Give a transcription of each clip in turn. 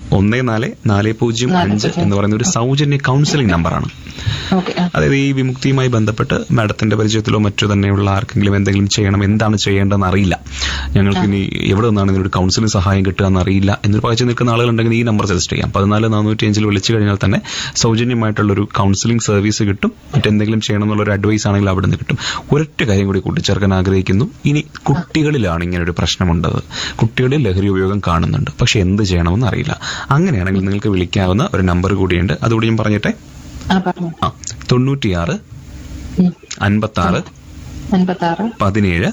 ഒന്ന് നാല് നാല് പൂജ്യം അഞ്ച് എന്ന് പറയുന്ന ഒരു സൗജന്യ കൗൺസിലിംഗ് നമ്പറാണ് ഓക്കെ അതായത് ഈ വിമുക്തിയുമായി ബന്ധപ്പെട്ട് മാഡത്തിന്റെ പരിചയത്തിലോ മറ്റോ തന്നെയുള്ള ആർക്കെങ്കിലും എന്തെങ്കിലും ചെയ്യണം എന്താണ് ചെയ്യേണ്ടതെന്ന് അറിയില്ല ഞങ്ങൾക്ക് ഇനി എവിടെ നിന്നാണ് ഇതിനൊരു കൗൺസിലിംഗ് സഹായം കിട്ടുക എന്ന് അറിയില്ല എന്നൊരു പകച്ചു നിൽക്കുന്ന ആളുകളുണ്ടെങ്കിൽ ഈ നമ്പർ സജസ്റ്റ് ചെയ്യാം പതിനാല് നാനൂറ്റി അഞ്ചിൽ വിളിച്ചു കഴിഞ്ഞാൽ തന്നെ സൗജന്യമായിട്ടുള്ളൊരു കൗൺസിലിംഗ് സർവീസ് കിട്ടും മറ്റെന്തെങ്കിലും ചെയ്യണം എന്നുള്ള ഒരു അഡ്വൈസ് ആണെങ്കിൽ അവിടെ നിന്ന് കിട്ടും ഒരൊറ്റ കാര്യം കൂടി കൂട്ടിച്ചേർക്കാൻ ആഗ്രഹിക്കുന്നു ഇനി കുട്ടികളിലാണ് ഇങ്ങനെ ഒരു പ്രശ്നമുണ്ടത് കുട്ടികളിൽ ലഹരി ഉപയോഗം കാണുന്നുണ്ട് പക്ഷെ എന്ത് ചെയ്യണമെന്ന് അറിയില്ല അങ്ങനെയാണെങ്കിൽ നിങ്ങൾക്ക് വിളിക്കാവുന്ന ഒരു നമ്പർ കൂടിയുണ്ട് അതുകൂടി ഞാൻ പറഞ്ഞിട്ടെ ആ പറഞ്ഞു ആ തൊണ്ണൂറ്റിയാറ് അൻപത്തി ആറ് അൻപത്തി ആറ് പതിനേഴ്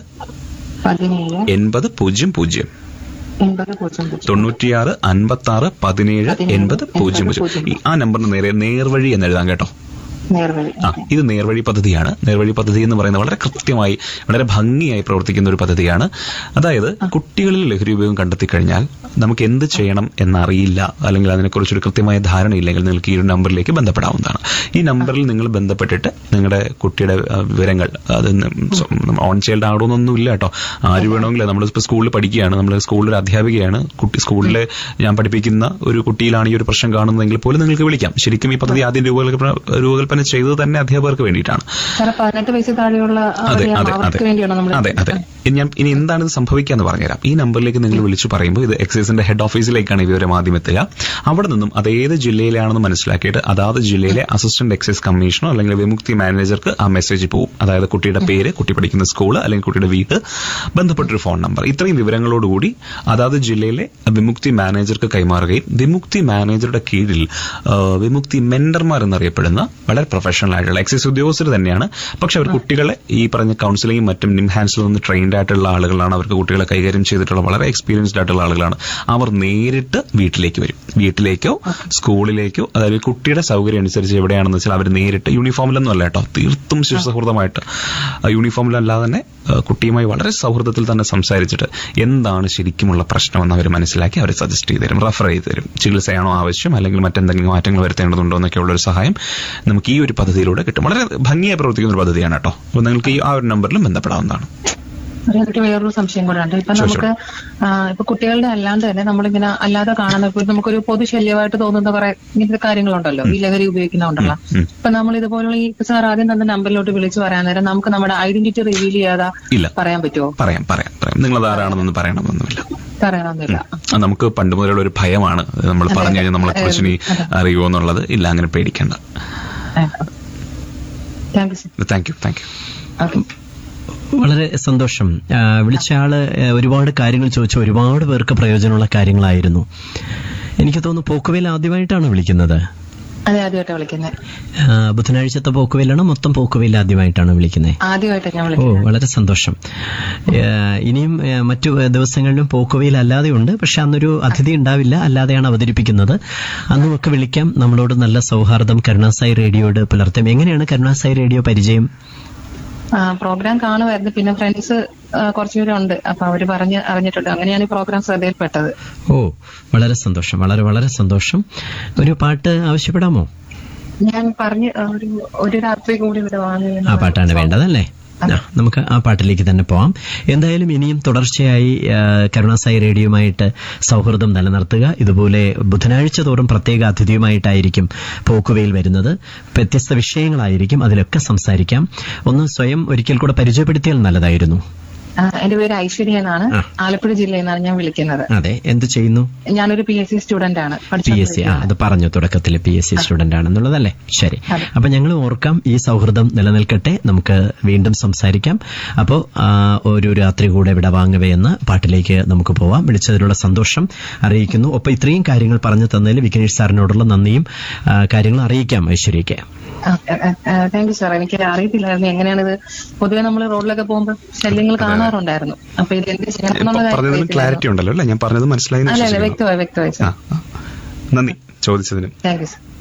പതിനേഴ് എൺപത് പൂജ്യം പൂജ്യം എൺപത് പൂജ്യം പൂജ്യം തൊണ്ണൂറ്റിയാറ് അൻപത്തി ആറ് പതിനേഴ് പതിനേഴ്, എൺപത് പൂജ്യം പൂജ്യം പൂജ്യം. ഈ ആ നമ്പറിന് നേരെ നേർവഴി എന്ന് എഴുതാം കേട്ടോ നേർവഴി ആ ഇത് നേർവഴി പദ്ധതിയാണ് നേർവഴി പദ്ധതി എന്ന് പറയുന്നത് വളരെ കൃത്യമായി വളരെ ഭംഗിയായി പ്രവർത്തിക്കുന്ന ഒരു പദ്ധതിയാണ് അതായത് കുട്ടികളിൽ ലഹരി ഉപയോഗം കണ്ടെത്തി കഴിഞ്ഞാൽ നമുക്ക് എന്ത് ചെയ്യണം എന്നറിയില്ല അല്ലെങ്കിൽ അതിനെക്കുറിച്ചൊരു കൃത്യമായ ധാരണയില്ലെങ്കിൽ നിങ്ങൾക്ക് ഈ ഒരു നമ്പറിലേക്ക് ബന്ധപ്പെടാവുന്നതാണ് ഈ നമ്പറിൽ നിങ്ങൾ ബന്ധപ്പെട്ടിട്ട് നിങ്ങളുടെ കുട്ടിയുടെ ആ, വിവരങ്ങൾ അത് ഓൺ ചൈൽഡ് ആകണമെന്നൊന്നും ഇല്ല കേട്ടോ ആര് വേണമെങ്കിലും നമ്മൾ ഇപ്പോൾ സ്കൂളിൽ പഠിക്കുകയാണ് നമ്മൾ സ്കൂളിൽ ഒരു അധ്യാപികയാണ് കുട്ടി സ്കൂളിൽ ഞാൻ പഠിപ്പിക്കുന്ന ഒരു കുട്ടിയിലാണ് ഈ ഒരു പ്രശ്നം കാണുന്നതെങ്കിൽ പോലും നിങ്ങൾക്ക് വിളിക്കാം ശരിക്കും ഈ പദ്ധതി ആദ്യം രൂപകൽപ്പന രൂപകൽപ്പന ചെയ്തത് തന്നെ അധ്യാപകർക്ക് വേണ്ടിയിട്ടാണ് സാറേ പതിനെട്ട് വയസ്സിൽ താഴെയുള്ള അതെ അവരെയാണ് അതെ അതെ അവർക്ക് വേണ്ടിയാണ് നമ്മൾ അതെ അതെ ഇനി ഞാൻ ഇനി എന്താണ് ഇത് സംഭവിക്കാന്ന് പറഞ്ഞുതരാം ഈ നമ്പറിലേക്ക് നിങ്ങൾ വിളിച്ചു പറയുമ്പോൾ ഇത് എക്സൈസിന്റെ ഹെഡ് ഓഫീസിലേക്കാണ് ഈ വിവരം ആദ്യം എത്തുക അവിടെ നിന്നും അത് ഏത് ജില്ലയിലാണെന്ന് മനസ്സിലാക്കിയിട്ട് അതാത് ജില്ലയിലെ അസിസ്റ്റന്റ് എക്സൈസ് കമ്മീഷണർ അല്ലെങ്കിൽ വിമുക്തി മാനേജർക്ക് ആ മെസ്സേജ് പോകും അതായത് കുട്ടിയുടെ പേര് കുട്ടി പഠിക്കുന്ന സ്കൂൾ അല്ലെങ്കിൽ കുട്ടിയുടെ വീട് ബന്ധപ്പെട്ടൊരു ഫോൺ നമ്പർ ഇത്രയും വിവരങ്ങളോടുകൂടി അതാത് ജില്ലയിലെ വിമുക്തി മാനേജർക്ക് കൈമാറുകയും വിമുക്തി മാനേജറുടെ കീഴിൽ ആ, വിമുക്തി മെന്റർമാർ എന്നറിയപ്പെടുന്ന വളരെ പ്രൊഫഷണൽ ആയിട്ടുള്ള എക്സൈസ് ഉദ്യോഗസ്ഥർ തന്നെയാണ് പക്ഷെ അവർ കുട്ടികളെ ഈ പറഞ്ഞ കൗൺസിലിംഗും മറ്റും നിംഹാൻസിൽ നിന്ന് ട്രെയിൻഡ് ആയിട്ടുള്ള ആളുകളാണ് അവർക്ക് കുട്ടികളെ കൈകാര്യം ചെയ്തിട്ടുള്ള വളരെ എക്സ്പീരിയൻസ്ഡ് ആയിട്ടുള്ള ആളുകളാണ് അവർ നേരിട്ട് വീട്ടിലേക്ക് വരും വീട്ടിലേക്കോ സ്കൂളിലേക്കോ അതായത് കുട്ടിയുടെ സൗകര്യം അനുസരിച്ച് എവിടെയാണെന്ന് വെച്ചാൽ അവർ നേരിട്ട് യൂണിഫോമിലൊന്നും അല്ല കേട്ടോ തീർത്തും സുസൗഹൃദമായിട്ട് ആ യൂണിഫോമിലല്ലാതെ തന്നെ ആ, കുട്ടിയുമായി വളരെ സൗഹൃദത്തിൽ തന്നെ സംസാരിച്ചിട്ട് എന്താണ് ശരിക്കുമുള്ള പ്രശ്നമെന്ന് അവർ മനസ്സിലാക്കി അവരെ സജസ്റ്റ് ചെയ്ത് തരും റെഫർ ചെയ്ത് തരും ചികിത്സയാണോ ആവശ്യം അല്ലെങ്കിൽ മറ്റെന്തെങ്കിലും മാറ്റങ്ങൾ വരുത്തേണ്ടതുണ്ടോ എന്നൊക്കെയുള്ള ഒരു സഹായം നമുക്ക് ഈ ഒരു പദ്ധതിയിലൂടെ കിട്ടും വളരെ ഭംഗിയായി പ്രവർത്തിക്കുന്ന ഒരു പദ്ധതിയാണ് കേട്ടോ അപ്പോൾ നിങ്ങൾക്ക് ഈ ആ ഒരു നമ്പറിലും ബന്ധപ്പെടാവുന്നതാണ് സാറേ, എനിക്ക് വേറൊരു സംശയം കൂടെ ഉണ്ട് ഇപ്പൊ Sure, നമുക്ക് ആ, ഇപ്പൊ കുട്ടികളുടെ അല്ലാണ്ട് തന്നെ നമ്മളിങ്ങനെ അല്ലാതെ കാണുന്ന ഇപ്പൊ നമുക്കൊരു പൊതുശല്യമായിട്ട് തോന്നുന്ന കുറെ ഇങ്ങനത്തെ കാര്യങ്ങളുണ്ടല്ലോ ഈ ലഹരി ഉപയോഗിക്കുന്നുണ്ടല്ലോ ഉം. ഇപ്പൊ നമ്മൾ ഇതുപോലുള്ള ഈ ഇപ്പൊ സാർ ആദ്യം തന്നെ നമ്പറിലോട്ട് വിളിച്ച് പറയാൻ നേരം നമുക്ക് നമ്മുടെ ഐഡന്റിറ്റി റിവീൽ ചെയ്യാതെ ഇല്ല പറയാൻ പറ്റുമോ പറയാം പറയാം പറയാം നിങ്ങൾ ആരാണെന്നൊന്ന് പറയണമെന്നൊന്നുമില്ല പറയണമെന്നില്ല അത് നമുക്ക് പണ്ട് മുതലുള്ള ഒരു ഭയമാണ് അത് നമ്മൾ പറഞ്ഞു കഴിഞ്ഞാൽ നമ്മളെ കുറിച്ച് ഇനി അറിയുമോ എന്നുള്ളത് ഇല്ല അങ്ങനെ പേടിക്കേണ്ട thank you sir thank you thank you okay വളരെ സന്തോഷം ആ, വിളിച്ച ആള് ആ, ഒരുപാട് കാര്യങ്ങൾ ചോദിച്ചു ഒരുപാട് പേർക്ക് പ്രയോജനമുള്ള കാര്യങ്ങളായിരുന്നു എനിക്ക് തോന്നുന്നു പോക്കുവേൽ ആദ്യമായിട്ടാണ് വിളിക്കുന്നത് അതെ ആദ്യമായിട്ടാണ് വിളിക്കുന്നത് ആ, ബുധനാഴ്ചത്തെ പോക്കുവേലാണോ മൊത്തം പോക്കുവേൽ ആദ്യമായിട്ടാണ് വിളിക്കുന്നത് ആദ്യമായിട്ടാണ് ഞാൻ ഓ വിളിക്കുന്നത് വളരെ സന്തോഷം ഏ, ഇനിയും ഏ, മറ്റു ദിവസങ്ങളിലും പോക്കുവയിൽ അല്ലാതെ ഉണ്ട് പക്ഷെ അന്നൊരു അതിഥി ഉണ്ടാവില്ല അല്ലാതെയാണ് അവതരിപ്പിക്കുന്നത് അന്നുമൊക്കെ വിളിക്കാം നമ്മളോട് നല്ല സൗഹാർദ്ദം കരുണാസായി റേഡിയോയോട് പുലർത്തും എങ്ങനെയാണ് കരുണാസായി റേഡിയോ പരിചയം ആ, പ്രോഗ്രാം കാണുമായിരുന്നു പിന്നെ ഫ്രണ്ട്സ് കുറച്ചുപേരും ഉണ്ട് അപ്പൊ അവര് പറഞ്ഞ് അറിഞ്ഞിട്ടുണ്ട് അങ്ങനെയാണ് ഈ പ്രോഗ്രാം ശ്രദ്ധയിൽപ്പെട്ടത് ഓ വളരെ സന്തോഷം വളരെ വളരെ സന്തോഷം ഒരു പാട്ട് ആവശ്യപ്പെടാമോ ഞാൻ പറഞ്ഞ് ആ, ഒരു ഒരു രാത്രി കൂടി ഇവിടെ വാങ്ങി ആ പാട്ടാണ് വേണ്ടതല്ലേ ആ, നമുക്ക് ആ പാട്ടിലേക്ക് തന്നെ പോവാം എന്തായാലും ഇനിയും തുടർച്ചയായി ആ, കരുണാസായി റേഡിയോയുമായിട്ട് സൗഹൃദം നിലനിർത്തുക ഇതുപോലെ ബുധനാഴ്ച തോറും പ്രത്യേക അതിഥിയുമായിട്ടായിരിക്കും പോക്കുവയിൽ വരുന്നത് വ്യത്യസ്ത വിഷയങ്ങളായിരിക്കും അതിലൊക്കെ സംസാരിക്കാം ഒന്ന് സ്വയം ഒരിക്കൽ കൂടെ പരിചയപ്പെടുത്തിയാൽ നല്ലതായിരുന്നു ആ, എന്റെ പേര് ഐശ്വര്യ എന്നാണ് ആ. ആലപ്പുഴ ജില്ലയിൽ നിന്നാണ് ഞാൻ വിളിക്കുന്നത് അതെ എന്ത് ചെയ്യുന്നു ഞാനൊരു പി എസ് സി സ്റ്റുഡന്റ് ആണ് പി എസ് സി ആ അത് പറഞ്ഞു തുടക്കത്തിൽ പി എസ് സി സ്റ്റുഡന്റ് ആണെന്നുള്ളതല്ലേ ശരി അതെ. അപ്പൊ ഞങ്ങൾ ഓർക്കാം ഈ സൗഹൃദം നിലനിൽക്കട്ടെ നമുക്ക് വീണ്ടും സംസാരിക്കാം അപ്പോ ആ, ഒരു രാത്രി കൂടെ ഇവിടെ വാങ്ങവേ എന്ന പാട്ടിലേക്ക് നമുക്ക് പോവാം വിളിച്ചതിലുള്ള സന്തോഷം അറിയിക്കുന്നു ഒപ്പം ഇത്രയും കാര്യങ്ങൾ പറഞ്ഞു തന്നതിൽ വിഘ്നേഷ് സാറിനോടുള്ള നന്ദിയും ആ, കാര്യങ്ങളും അറിയിക്കാം ഐശ്വര്യയ്ക്ക് താങ്ക് യു സാർ എനിക്ക് അറിയത്തില്ലായിരുന്നു എങ്ങനെയാണിത് പൊതുവെ നമ്മൾ റോഡിലൊക്കെ പോകുമ്പോൾ ശല്യങ്ങൾ കാണാറുണ്ടായിരുന്നു അപ്പൊ ഇത് എന്ത് ചെയ്യണം എന്നുള്ള കാര്യം പറഞ്ഞതിന് അറിയത്തില്ലായിരുന്നു. ക്ലാരിറ്റി ഉണ്ടല്ലോ അല്ലേ ഞാൻ പറഞ്ഞത് മനസ്സിലായി എന്ന് അല്ല അല്ല വിശ്വസിക്കുന്നു. വ്യക്തമായി വ്യക്തമായി ആ സാർ ആ. നന്ദി ചോദിച്ചതിന് താങ്ക് യു സാർ